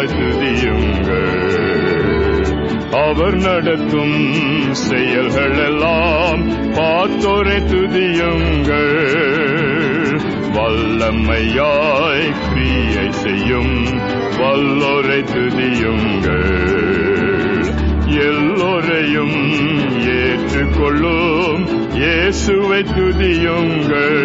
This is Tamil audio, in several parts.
மனதாய் துதியுங்கள் அவர் நடத்தும் செயல்கள் எல்லாம் பார்த்தோரை துதியுங்கள் வல்லமையாய் கிரியை செய்யும் வல்லோரை துதியுங்கள் எல்லோரையும் ஏற்றுக்கொள்ளும் இயேசுவை துதியுங்கள்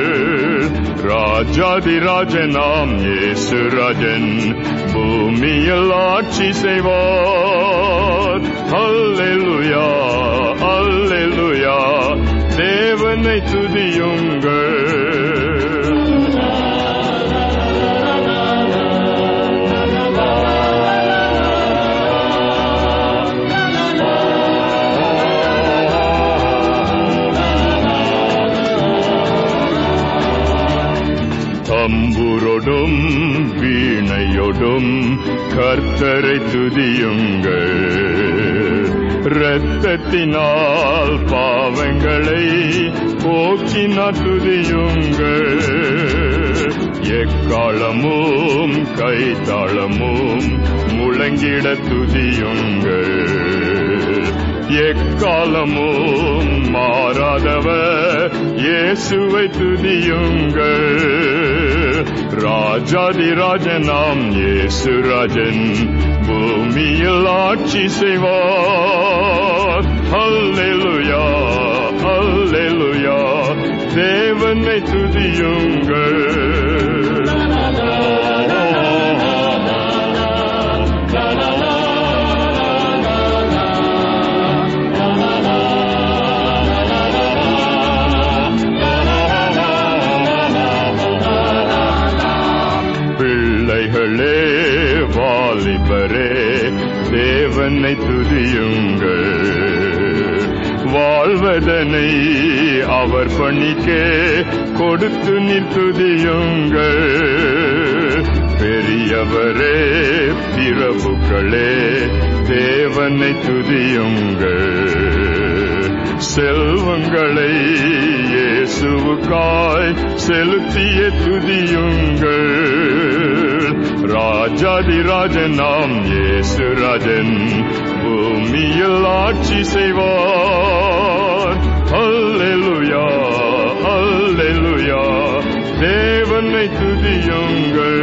ராஜாதிராஜனாம் இயேசு ராஜன் பூமியில் ஆட்சி செய்வார் அல்லேலுயா அல்லேலுயா தேவனை துதியுங்கள் தம்புரோடும் வீணையோடும் கர்த்தரை துதியுங்கள் இரத்தத்தினால் பாவங்களை போக்கினார் துதியுங்கள் எக்காலமும் கைத்தாளமும் முழங்கிட துதியுங்கள் எக்காலமும் மாறாதவர் இயேசுவை துதியுங்கள் ராஜாதிராஜனாம் இயேசு ராஜன் பூமியில் ஆட்சி செய்வார் அல்லேலுயா அல்லேலுயா தேவனை துதியுங்கள் பிள்ளைகளே வாலிபரே தேவனை துதியுங்கள் வாழ்வதனை அவர் பணிக்கே கொடுத்து நிற்துதியுங்கள் பெரியவரே பிரபுக்களே தேவனை துதியுங்கள் செல்வங்களை இயேசுவுக்காய் செலுத்திய துதியுங்கள் ராஜாதிராஜனாம் இயேசு ராஜன் பூமியில் ஆட்சி செய்வார் அல்லேலுயா அல்லேலுயா தேவனை துதியுங்கள்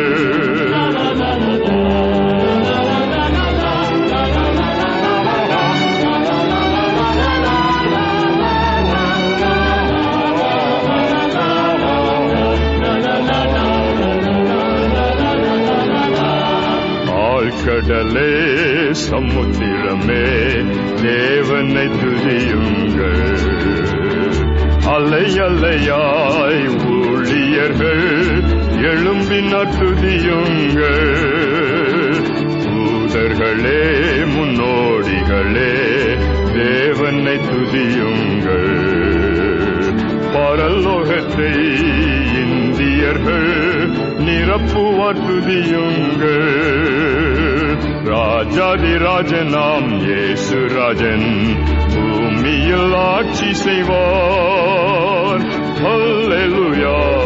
ஆழ்கடலே சமுத்திரமே தேவனை துதியுங்கள் அலை அலையாய் ஊழியர்கள் எழும்பினார் துதியுங்கள் தூதர்களே முன்னோடிகளே தேவனை துதியுங்கள் பரலோகத்தை இந்தியர்கள் நிரப்புவார் துதியுங்கள் ராஜாதிராஜனாம் இயேசு ராஜன் பூமியில் ஆட்சி செய்வார் அல்லேலுயா